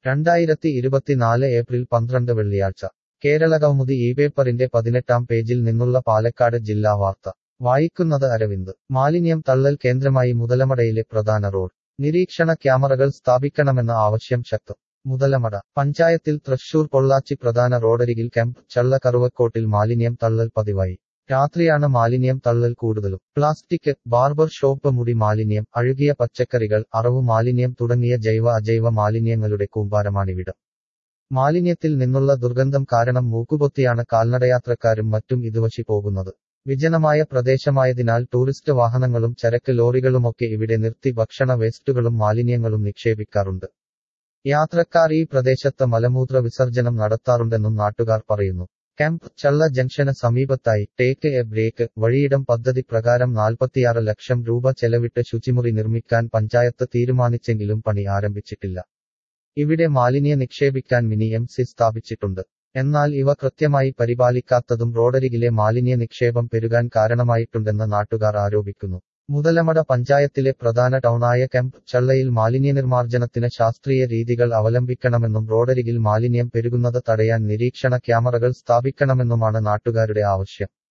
രണ്ടായിരത്തി ഇരുപത്തിനാല് ഏപ്രിൽ പന്ത്രണ്ട് വെള്ളിയാഴ്ച കേരളകൗമുദി ഈ പേപ്പറിന്റെ പതിനെട്ടാം പേജിൽ നിന്നുള്ള പാലക്കാട് ജില്ലാ വാർത്ത വായിക്കുന്നത് അരവിന്ദ് മാലിന്യം തള്ളൽ കേന്ദ്രമായി മുതലമടയിലെ പ്രധാന റോഡ് നിരീക്ഷണ ക്യാമറകൾ സ്ഥാപിക്കണമെന്ന ആവശ്യം ശക്തം മുതലമട പഞ്ചായത്തിൽ തൃശൂർ പൊള്ളാച്ചി പ്രധാന റോഡരികിൽ ക്യാമ്പ് ചള്ള കറുവക്കോട്ടിൽ മാലിന്യം തള്ളൽ പതിവായി രാത്രിയാണ് മാലിന്യം തള്ളൽ കൂടുതലും പ്ലാസ്റ്റിക് ബാർബർ ഷോപ്പ് മുടി മാലിന്യം അഴുകിയ പച്ചക്കറികൾ അറവു മാലിന്യം തുടങ്ങിയ ജൈവ അജൈവ മാലിന്യങ്ങളുടെ കൂമ്പാരമാണിവിടം മാലിന്യത്തിൽ നിന്നുള്ള ദുർഗന്ധം കാരണം മൂക്കുപൊത്തിയാണ് കാൽനടയാത്രക്കാരും മറ്റും ഇതുവശി പോകുന്നത് വിജനമായ പ്രദേശമായതിനാൽ ടൂറിസ്റ്റ് വാഹനങ്ങളും ചരക്ക് ലോറികളുമൊക്കെ ഇവിടെ നിർത്തി ഭക്ഷണ വേസ്റ്റുകളും മാലിന്യങ്ങളും നിക്ഷേപിക്കാറുണ്ട് യാത്രക്കാർ ഈ പ്രദേശത്ത് മലമൂത്ര വിസർജനം നടത്താറുണ്ടെന്നും നാട്ടുകാർ പറയുന്നു ക്യാമ്പ് ചള്ള ജംഗ്ഷന് സമീപത്തായി ടേക്ക് എ ബ്രേക്ക് വഴിയിടം പദ്ധതി പ്രകാരം നാൽപ്പത്തിയാറ് ലക്ഷം രൂപ ചെലവിട്ട് ശുചിമുറി നിർമ്മിക്കാൻ പഞ്ചായത്ത് തീരുമാനിച്ചെങ്കിലും പണി ആരംഭിച്ചിട്ടില്ല ഇവിടെ മാലിന്യ നിക്ഷേപിക്കാൻ മിനി എം സി സ്ഥാപിച്ചിട്ടുണ്ട് എന്നാൽ ഇവ കൃത്യമായി പരിപാലിക്കാത്തതും റോഡരികിലെ മാലിന്യ നിക്ഷേപം പെരുകാൻ കാരണമായിട്ടുണ്ടെന്ന് നാട്ടുകാർ ആരോപിക്കുന്നു മുതലമട പഞ്ചായത്തിലെ പ്രധാന ടൗണായ ക്യാമ്പ് ചള്ളയിൽ മാലിന്യ നിർമ്മാർജ്ജനത്തിന് ശാസ്ത്രീയ രീതികൾ അവലംബിക്കണമെന്നും റോഡരികിൽ മാലിന്യം പെരുകുന്നത് തടയാൻ നിരീക്ഷണ ക്യാമറകൾ സ്ഥാപിക്കണമെന്നുമാണ് നാട്ടുകാരുടെ ആവശ്യം